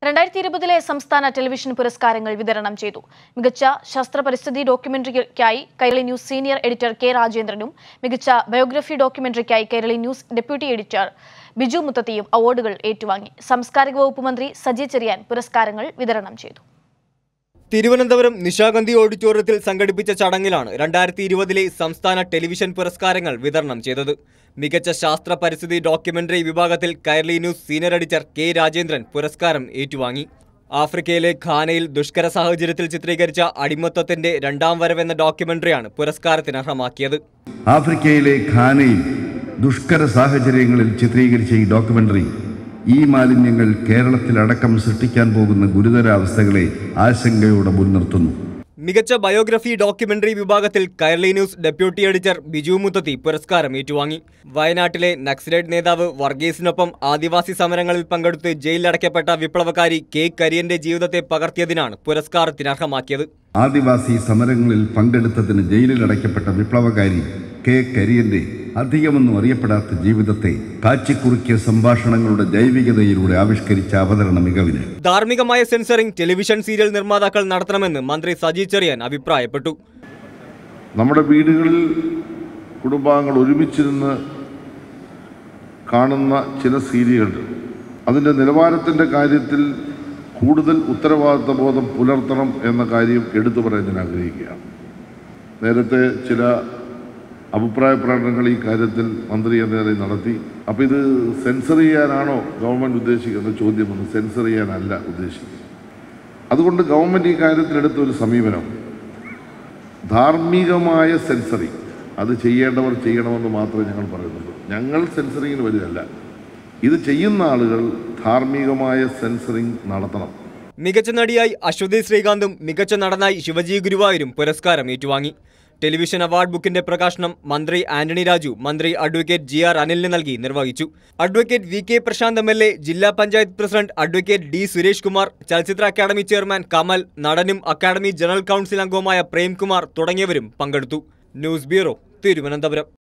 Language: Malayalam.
രണ്ടായിരത്തി ഇരുപതിലെ സംസ്ഥാന ടെലിവിഷൻ പുരസ്കാരങ്ങൾ വിതരണം ചെയ്തു മികച്ച ശാസ്ത്ര പരിസ്ഥിതി ഡോക്യുമെന്ററിക്കായി Kairali news senior editor K രാജേന്ദ്രനും മികച്ച ബയോഗ്രഫി ഡോക്യുമെന്ററിക്കായി Kairali news deputy editor Biju മുത്തത്തിയും അവാർഡുകൾ ഏറ്റുവാങ്ങി സാംസ്കാരിക വകുപ്പ് മന്ത്രി സജി ചെറിയാൻ പുരസ്കാരങ്ങൾ വിതരണം ചെയ്തു തിരുവനന്തപുരം നിശാഗന്ധി ഓഡിറ്റോറിയത്തിൽ സംഘടിപ്പിച്ച ചടങ്ങിലാണ് രണ്ടായിരത്തി ഇരുപതിലെ സംസ്ഥാന ടെലിവിഷൻ പുരസ്കാരങ്ങൾ വിതരണം ചെയ്തത് മികച്ച ശാസ്ത്ര പരിസ്ഥിതി ഡോക്യുമെന്ററി വിഭാഗത്തിൽ Kairali news senior editor K Rajendran പുരസ്കാരം ഏറ്റുവാങ്ങി ആഫ്രിക്കയിലെ ഖാനയിൽ ദുഷ്കര സാഹചര്യത്തിൽ ചിത്രീകരിച്ച അടിമത്തത്തിന്റെ രണ്ടാം വരവെന്ന ഡോക്യുമെന്ററിയാണ് പുരസ്കാരത്തിന് അർഹമാക്കിയത് ആഫ്രിക്കയിലെ ഖാനയിൽ ദുഷ്കര സാഹചര്യങ്ങളിൽ ചിത്രീകരിച്ച ഈ ഡോക്യുമെന്ററി ഈ മാലിന്യങ്ങൾ കേരളത്തിലടക്കം സൃഷ്ടിക്കാൻ പോകുന്ന ഗുരുതരാവസ്ഥകളെ ആശങ്കയോടെ മുൻനിർത്തുന്നു മികച്ച ബയോഗ്രഫി ഡോക്യുമെന്ററി വിഭാഗത്തിൽ Kairali news deputy editor Biju Muthathi പുരസ്കാരം ഏറ്റുവാങ്ങി വയനാട്ടിലെ നക്സലൈറ്റ് നേതാവ് വർഗീസിനൊപ്പം ആദിവാസി സമരങ്ങളിൽ പങ്കെടുത്ത് ജയിലിലടയ്ക്കപ്പെട്ട വിപ്ലവകാരി കെ കരിയന്റെ ജീവിതത്തെ പകർത്തിയതിനാണ് പുരസ്കാരത്തിന് അർഹമാക്കിയത് ആദിവാസി സമരങ്ങളിൽ പങ്കെടുത്തതിന് ജയിലിലടയ്ക്കപ്പെട്ട വിപ്ലവകാരി കെ കരിയന്റെ അധികമൊന്നും അറിയപ്പെടാത്ത ജീവിതത്തെ കാച്ചിക്കുറുക്കിയ സംഭാഷണങ്ങളുടെ ജൈവികതയിലൂടെ ആവിഷ്കരിച്ച അവതരണ മികവിന് ധാർമ്മികമായ സെൻസറിംഗ് ടെലിവിഷൻ സീരിയൽ നിർമ്മാതാക്കൾ നടത്തണമെന്ന് മന്ത്രി സജി ചെറിയാൻ അഭിപ്രായപ്പെട്ടു നമ്മുടെ വീടുകളിൽ കുടുംബാംഗങ്ങൾ ഒരുമിച്ചിരുന്ന് കാണുന്ന ചില സീരിയലുകൾ അതിൻ്റെ നിലവാരത്തിൻ്റെ കാര്യത്തിൽ കൂടുതൽ ഉത്തരവാദിത്ത ബോധം പുലർത്തണം എന്ന കാര്യം എടുത്തു പറയാൻ ഞാൻ ആഗ്രഹിക്കുകയാണ് നേരത്തെ ചില അഭിപ്രായ പ്രകടനങ്ങൾ ഈ കാര്യത്തിൽ മന്ത്രി എന്ന നിലയിൽ നടത്തി അപ്പോൾ ഇത് സെൻസർ ചെയ്യാനാണോ ഗവൺമെൻറ് ഉദ്ദേശിക്കുന്ന ചോദ്യം ഒന്ന് സെൻസർ ചെയ്യാനല്ല ഉദ്ദേശിക്കുന്നത് അതുകൊണ്ട് ഗവൺമെൻറ് ഈ കാര്യത്തിൽ എടുത്ത ഒരു സമീപനം ധാർമ്മികമായ സെൻസറിങ് അത് ചെയ്യേണ്ടവർ ചെയ്യണമെന്ന് മാത്രമേ ഞങ്ങൾ പറയുന്നുള്ളൂ ഞങ്ങൾ സെൻസറിങ്ങിന് വരികയല്ല ഇത് ചെയ്യുന്ന ആളുകൾ ധാർമ്മികമായ സെൻസറിങ് നടത്തണം മികച്ച നടിയായി അശ്വതി ശ്രീകാന്തും മികച്ച നടനായി ശിവജി ഗുരുവായൂരും പുരസ്കാരം ഏറ്റുവാങ്ങി ടെലിവിഷൻ അവാർഡ് ബുക്കിന്റെ പ്രകാശനം മന്ത്രി ആന്റണി രാജു മന്ത്രി അഡ്വക്കേറ്റ് ജി ആർ അനിലിന് നൽകി നിർവഹിച്ചു advocate V K Prashanth M L A ജില്ലാ panchayat president advocate D Suresh Kumar ചലച്ചിത്ര അക്കാദമി ചെയർമാൻ കമൽ നടനും അക്കാദമി ജനറൽ കൗൺസിൽ അംഗവുമായ പ്രേംകുമാർ തുടങ്ങിയവരും പങ്കെടുത്തു ന്യൂസ് ബ്യൂറോ തിരുവനന്തപുരം